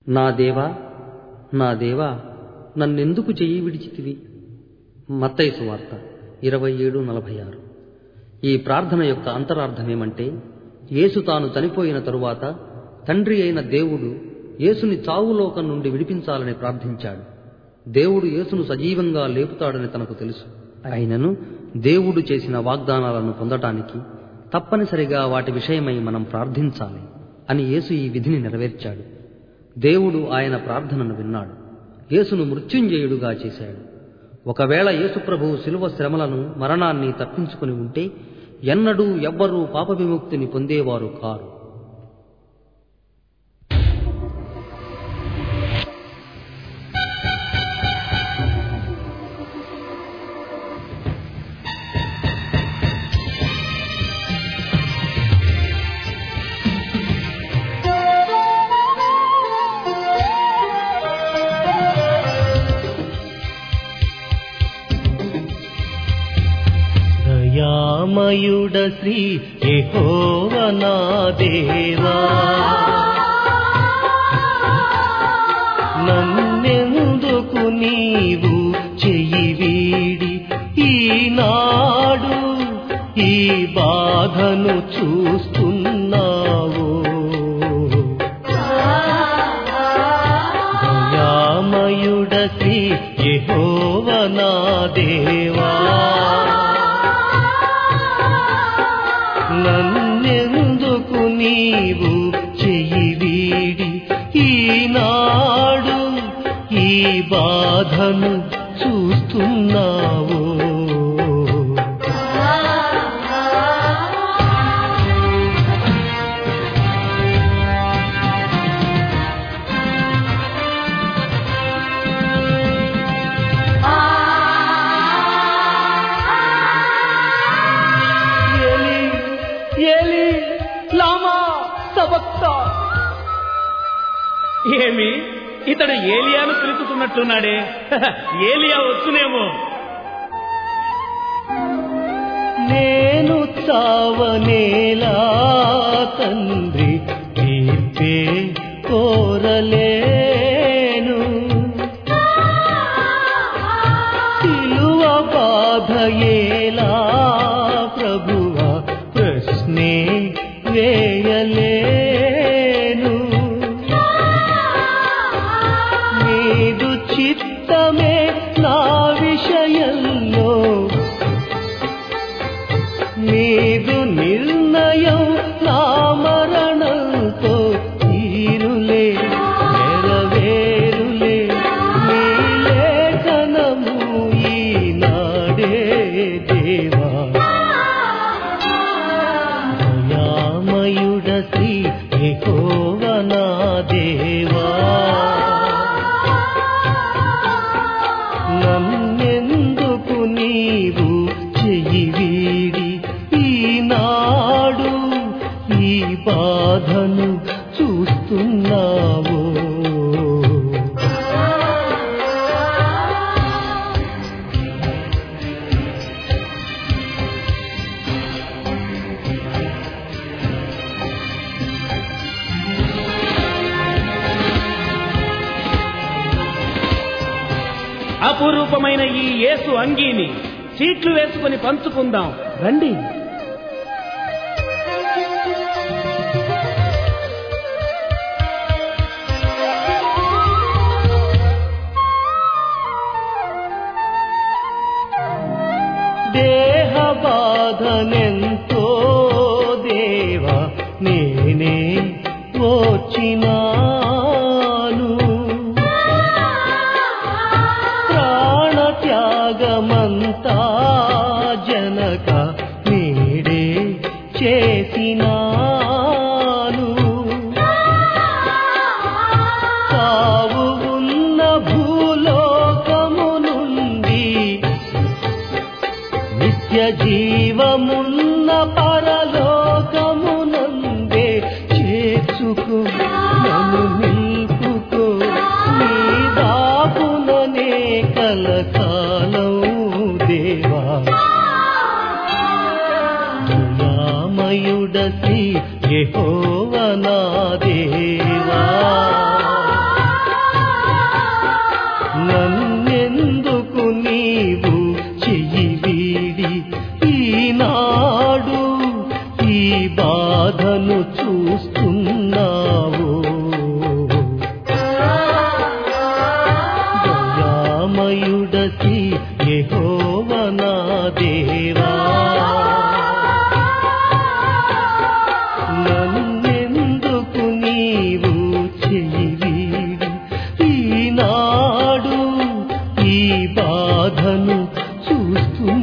నా దేవా నా దేవా నన్నెందుకు చెయ్యి విడిచితివి మత్తయి సువార్త ఇరవై ఏడు నలభై ఆరు ఈ ప్రార్థన యొక్క అంతరార్థమేమంటే యేసు తాను చనిపోయిన తరువాత తండ్రి అయిన దేవుడు యేసుని చావులోకం నుండి విడిపించాలని ప్రార్థించాడు దేవుడు యేసును సజీవంగా లేపుతాడని తనకు తెలుసు అయినను దేవుడు చేసిన వాగ్దానాలను పొందటానికి తప్పనిసరిగా వాటి విషయమై మనం ప్రార్థించాలి అని యేసు ఈ విధిని నెరవేర్చాడు దేవుడు ఆయన ప్రార్థనను విన్నాడు యేసును మృత్యుంజయుడుగా చేశాడు ఒకవేళ యేసుప్రభువు శిలువ శ్రమలను మరణాన్ని తప్పించుకుని ఉంటే ఎన్నడూ ఎవ్వరూ పాప విముక్తిని పొందేవారు కారు దయామయుడ శ్రీ యెహోవనా దేవా నన్నెందుకు నీవు చెయ్యి వీడి ఈనాడు ఈ బాధను చూస్తున్నావు దయామయుడ శ్రీ యెహోవనా దేవా నన్నెందుకు నీవు చెయ్యి వీడి ఈనాడు ఈ బాధను చూస్తున్నావు ఏలి ఏలి లామా సబక్తా ఏమి ఇతడు ఏలియాను పిలుచుతున్నట్టున్నాడే ఏలియా వచ్చునేమో నేను చావనేలా తండ్రి తీర్పే కోరలేను సిలువ బాధయేలా ప్రభువ ప్రశ్నే వేయలేను నీదు చిత్తమే నా విషయంలో నీదు నిర్ణయం నా మరణంతో తీరులే నెరవేరులే నీ లేఖనము ఈనాడే దేవా దయామయుడ శ్రీ యెహోవనా దేవా నన్నెందుకు నీవు చెయ్యి వీడి ఈనాడు ఈ బాధను చూస్తున్నావు అపురూపమైన ఈ యేసు అంగీని సీట్లు వేసుకుని పంచుకుందాం రండి దేహ బాధనెంతో దేవా నేనే ఓచినాను ప్రాణ త్యాగమంతా జనక నేడే చేసినాను తావు ఉన్న భూలోకము నుండి నిత్య జీవమున్న పరలోకమునందే చేర్చుకో నన్ను నిల్పుకో నీ దాపుననే కలకాలం దేవా దయామయుడ శ్రీ యెహోవనా దేవా బాధను చూస్తున్నావు దయామయుడతి యెహోవనా దేవా నన్నెందుకు నీవు చెయ్యి ఈనాడు ఈ బాధను చూస్తూ